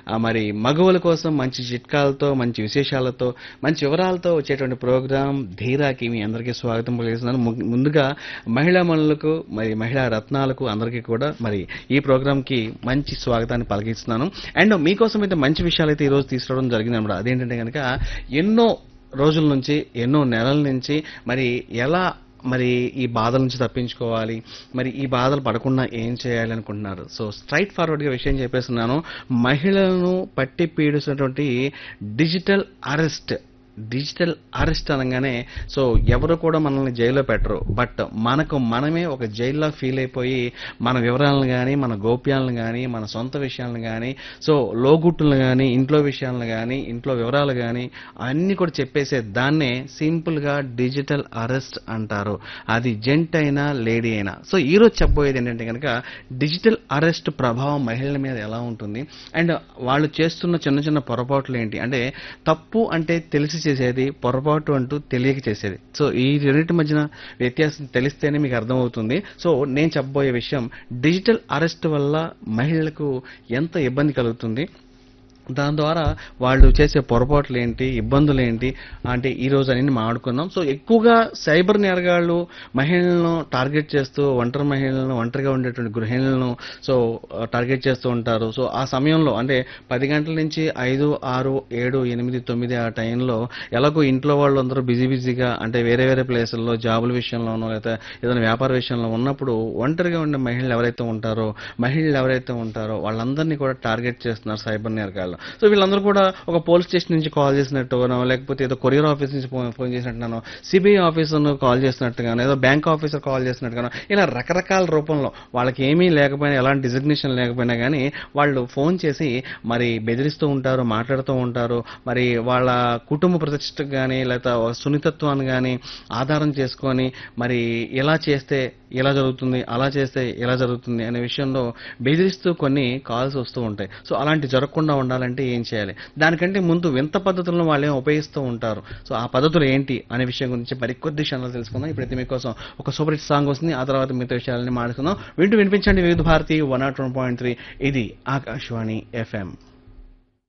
ఆ, మరి మగవుల కోసం మంచి చిట్కాలతో మంచి విశేషాలతో మంచి వివరాలతో వచ్చేటువంటి ప్రోగ్రాం ధీరాకి మీ అందరికీ స్వాగతం పలికిస్తున్నాను ము- ముందుగా మహిళా మనులకు మరి మహిళా రత్నాలకు అందరికీ కూడా మరి ఈ ప్రోగ్రాంకి మంచి స్వాగతాన్ని పలికిస్తున్నాను అండ్ మీకోసం అయితే మంచి విషయాలు అయితే ఈరోజు తీసుకురావడం జరిగింది అనమాట అదేంటంటే కనుక ఎన్నో రోజుల నుంచి ఎన్నో నెలల నుంచి మరి ఎలా మరి ఈ బాధల నుంచి తప్పించుకోవాలి మరి ఈ బాధలు పడకుండా ఏం చేయాలి అనుకుంటున్నారు సో స్ట్రైట్ ఫార్వర్డ్గా విషయం చెప్పేస్తున్నాను మహిళలను పట్టి పీడిస్తున్నటువంటి డిజిటల్ అరెస్ట్ డిజిటల్ అరెస్ట్ అనగానే సో ఎవరు కూడా మనల్ని జైల్లో పెట్టరు బట్ మనకు మనమే ఒక జైల్లో ఫీల్ అయిపోయి మన వివరాలను కానీ మన గోప్యాలను కానీ మన సొంత విషయాలను కానీ సో లోగుట్టులను కానీ ఇంట్లో విషయాలను కానీ ఇంట్లో వివరాలు కానీ అన్నీ కూడా చెప్పేసే దాన్నే సింపుల్గా డిజిటల్ అరెస్ట్ అంటారు అది జెంట్ అయినా లేడీ అయినా సో ఈరోజు చెప్పబోయేది ఏంటంటే కనుక డిజిటల్ అరెస్ట్ ప్రభావం మహిళల మీద ఎలా ఉంటుంది అండ్ వాళ్ళు చేస్తున్న చిన్న చిన్న పొరపాట్లు ఏంటి అంటే తప్పు అంటే తెలిసి చేసేది పొరపాటు అంటూ తెలియక చేసేది సో ఈ రెండింటి మధ్యన వ్యత్యాసం తెలిస్తేనే మీకు అర్థమవుతుంది సో నేను చెప్పబోయే విషయం డిజిటల్ అరెస్ట్ వల్ల మహిళలకు ఎంత ఇబ్బంది కలుగుతుంది దాని ద్వారా వాళ్ళు చేసే పొరపాట్లు ఏంటి ఇబ్బందులు ఏంటి అంటే ఈ రోజు అన్ని మాట్లాడుకుందాం సో ఎక్కువగా సైబర్ నేరగాళ్ళు మహిళలను టార్గెట్ చేస్తూ ఒంటరి మహిళలను ఒంటరిగా ఉండేటువంటి గృహిణులను సో టార్గెట్ చేస్తూ ఉంటారు సో ఆ సమయంలో అంటే పది గంటల నుంచి ఐదు ఆరు ఏడు ఎనిమిది తొమ్మిది ఆ టైంలో ఎలాగో ఇంట్లో వాళ్ళు అందరూ బిజీ బిజీగా అంటే వేరే వేరే ప్లేసుల్లో జాబుల విషయంలోనో లేదా ఏదైనా వ్యాపార విషయంలో ఉన్నప్పుడు ఒంటరిగా ఉండే మహిళలు ఎవరైతే ఉంటారో మహిళలు ఎవరైతే ఉంటారో వాళ్ళందరినీ కూడా టార్గెట్ చేస్తున్నారు సైబర్ నేరగాళ్ళు సో వీళ్ళందరూ కూడా ఒక పోలీస్ స్టేషన్ నుంచి కాల్ చేసినట్టుగానో లేకపోతే ఏదో కొరియర్ ఆఫీస్ నుంచి ఫోన్ ఫోన్ చేసినట్టుగానో సిబిఐ ఆఫీసర్ను కాల్ చేసినట్టుగానో ఏదో బ్యాంక్ ఆఫీసర్ కాల్ చేసినట్టుగానో ఇలా రకరకాల రూపంలో వాళ్ళకి ఏమీ లేకపోయినా ఎలాంటి డిజిగ్నేషన్ లేకపోయినా కానీ వాళ్ళు ఫోన్ చేసి మరి బెదిరిస్తూ ఉంటారు మాట్లాడుతూ ఉంటారు మరి వాళ్ళ కుటుంబ ప్రతిష్టకు కానీ లేదా సున్నితత్వాన్ని కానీ ఆధారం చేసుకొని మరి ఇలా చేస్తే ఇలా జరుగుతుంది అలా చేస్తే ఇలా జరుగుతుంది అనే విషయంలో బెదిరిస్తూ కొన్ని కాల్స్ వస్తూ ఉంటాయి సో అలాంటి జరగకుండా ఉండాలంటే ఏం చేయాలి దానికంటే ముందు వింత పద్ధతులను వాళ్ళు ఏం ఉపయోగిస్తూ ఉంటారు సో ఆ పద్ధతులు ఏంటి అనే విషయం గురించి మరికొద్ది క్షణాలు తెలుసుకుందాం ఇప్పుడైతే మీకోసం ఒక సూపర్ హిట్ సాంగ్ వస్తుంది ఆ తర్వాత మిగతా విషయాలని మాట్లాడుకుందాం వింటూ వినిపించండి Vividh Bharati one nought one point three ఇది ఆకాశవాణి ఎఫ్ఎం